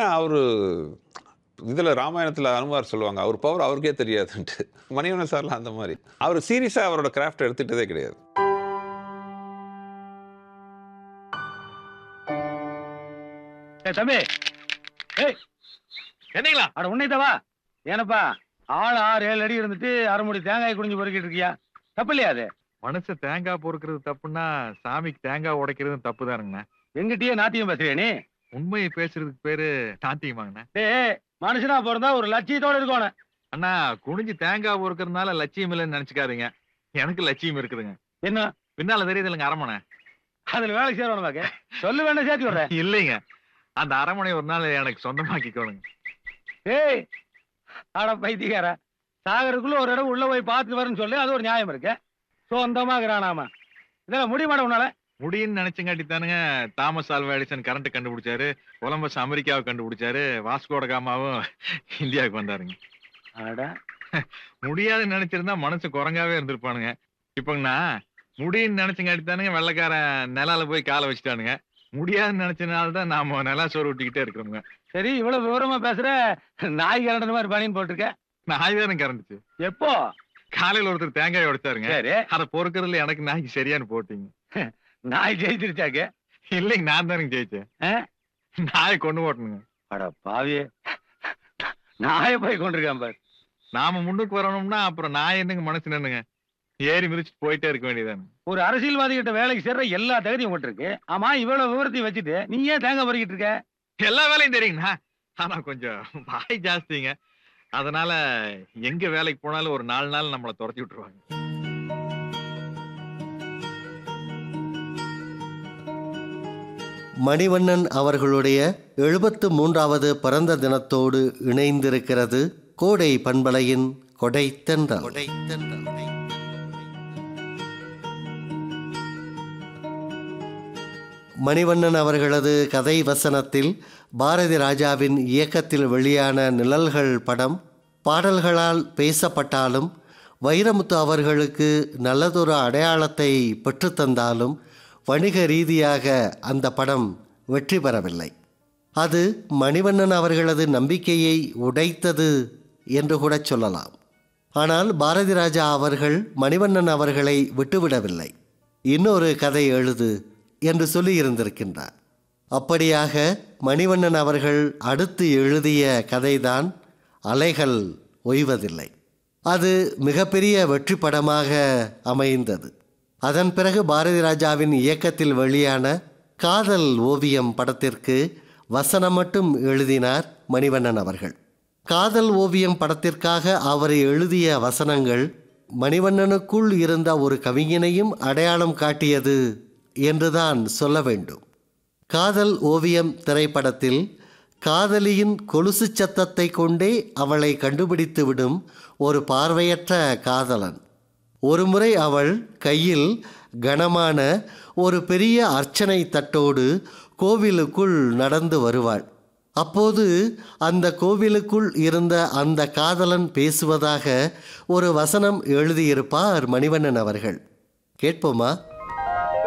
அவரு இதில் ராமாயணத்தில் அனுமார் சொல்லுவாங்க அவர் பவர் அவருக்கே தெரியாதுன்ட்டு மணிவண்ணன் சார்லாம் அந்த மாதிரி அவர் சீரியஸாக அவரோட கிராஃப்ட் எடுத்துட்டதே கிடையாது ஏய் தம்பி ஏய் என்னங்களா அட உன்னைத்தவா ஏனப்பா ஆள் ஆறு ஏழு அடி இருந்துட்டு அரை முடி தேங்காய் குடிஞ்சு பொறுக்கிட்டு இருக்கியா தப்பு இல்லையா அது மனுஷன் தேங்காய் பொறுக்கிறது தப்புன்னா சாமிக்கு தேங்காய் உடைக்கிறதும் தப்பு தானுங்கண்ணா எங்கிட்டயே நாட்டியம் பேசுறியா நீ உண்மையை பேசுறதுக்கு பேரு நாத்தியமாங்கண்ணா டேய் மனுஷனா பிறந்தா ஒரு லட்சியத்தோட இருக்கணும் அண்ணா குனிஞ்சு தேங்காய் பொறுக்கிறதுனால லட்சியம் இல்லைன்னு நினைச்சுக்காதீங்க எனக்கு லட்சியம் இருக்குதுங்க என்ன பின்னால தெரியுது இல்லைங்க அரமனை அதுல வேலை சேரணும் பாக்க சொல்லு வேணா சேர்த்து விடுறேன் இல்லைங்க அந்த அரமனை ஒரு நாள் எனக்கு சொந்தமாக்கிக்கோணுங்க ஏய் அட பைத்தியக்கார சாகருக்குள்ள ஒரு இடம் உள்ள போய் பார்த்துட்டு வரேன்னு சொல்லி அது ஒரு நியாயம் இருக்கு சொந்தமாகறானாமா இதெல்லாம் முடிய மாட்டேன் உன்னால முடியும்னு நினைச்சங்காட்டி தானுங்க தாமஸ் ஆல்வா எடிசன் கரண்ட் கண்டுபிடிச்சாரு கொலம்பஸ் அமெரிக்காவை கண்டுபிடிச்சாரு வாஸ்கோட காமாவும் இந்தியாவுக்கு வந்தாருங்க அட முடியாதுன்னு நினைச்சிருந்தா மனசு குரங்காவே இருந்திருப்பானுங்க இப்பங்கண்ணா முடியும்னு நினைச்சங்காட்டி தானுங்க வெள்ளைக்காரன் நிலால போய் காலை வச்சுட்டானுங்க முடியாதுன்னு நினைச்சனால தான் நாம நிலா சோறு விட்டுக்கிட்டே இருக்கிறோங்க சரி இவ்வளவு விவரமா பேசுற நாய் கரண்ட மாதிரி பனியன் போட்டிருக்க நாய் தானே கறந்துச்சு எப்போ காலையில ஒருத்தர் தேங்காய் உடைச்சாருங்க சரி அதை பொறுக்கறதுல எனக்கு நாய்க்கு சரியான்னு போட்டீங்க நாய் ஜெயிச்சிருச்சாக்கு இல்லைங்க நான் தானுங்க ஜெயிச்சேன் ஆ? நாயை கொண்டு போட்டணுங்க அட பாவியே நாயை போய் கொண்டிருக்கான் பாரு நாம முன்னுக்கு வரணும்னா அப்புறம் நான் என்னங்க மனசு நின்னுங்க ஏறி மிதிச்சுட்டு போயிட்டே இருக்க வேண்டியதானே ஒரு அரசியல்வாதி கிட்ட வேலைக்கு சேர்ற எல்லா தகுதியும் உங்கள்ட்ட இருக்கு ஆமா இவ்வளவு விவரத்தையும் வச்சுட்டு நீ ஏன் தேங்காய் பறிக்கிட்டு இருக்க எல்லா வேலையும் தெரியுங்கண்ணா ஆனா கொஞ்சம் வாய் ஜாஸ்திங்க அதனால எங்க வேலைக்கு போனாலும் ஒரு நாலு நாள் நம்மளை துரத்தி விட்டுருவாங்க மணிவண்ணன் அவர்களுடைய எழுபத்து மூன்றாவது பிறந்த தினத்தோடு இணைந்திருக்கிறது கோடை பண்பலையின் கொடை தென்றல் மணிவண்ணன் அவர்களது கதை வசனத்தில் பாரதி ராஜாவின் இயக்கத்தில் வெளியான நிழல்கள் படம் பாடல்களால் பேசப்பட்டாலும் வைரமுத்து அவர்களுக்கு நல்லதொரு அடையாளத்தை பெற்றுத்தந்தாலும் வணிக ரீதியாக அந்த படம் வெற்றி பெறவில்லை அது மணிவண்ணன் அவர்களது நம்பிக்கையை உடைத்தது என்று கூட சொல்லலாம் ஆனால் பாரதி ராஜா அவர்கள் மணிவண்ணன் அவர்களை விட்டுவிடவில்லை இன்னொரு கதை எழுது என்று சொல்லியிருந்திருக்கின்றார் அப்படியாக மணிவண்ணன் அவர்கள் அடுத்து எழுதிய கதைதான் அலைகள் ஓய்வதில்லை அது மிகப்பெரிய வெற்றி படமாக அமைந்தது அதன் பிறகு பாரதி ராஜாவின் இயக்கத்தில் வெளியான காதல் ஓவியம் படத்திற்கு வசனம் மட்டும் எழுதினார் மணிவண்ணன் அவர்கள் காதல் ஓவியம் படத்திற்காக அவர் எழுதிய வசனங்கள் மணிவண்ணனுக்குள் இருந்த ஒரு கவிஞனையும் அடையாளம் காட்டியது என்றுதான் சொல்ல வேண்டும் காதல் ஓவியம் திரைப்படத்தில் காதலியின் கொலுசு சத்தத்தை கொண்டே அவளை கண்டுபிடித்துவிடும் ஒரு பார்வையற்ற காதலன் ஒருமுறை அவள் கையில் கனமான ஒரு பெரிய அர்ச்சனை தட்டோடு கோவிலுக்குள் நடந்து வருவாள் அப்போது அந்த கோவிலுக்குள் இருந்த அந்த காதலன் பேசுவதாக ஒரு வசனம் எழுதியிருப்பார் மணிவண்ணன் அவர்கள் கேட்போமா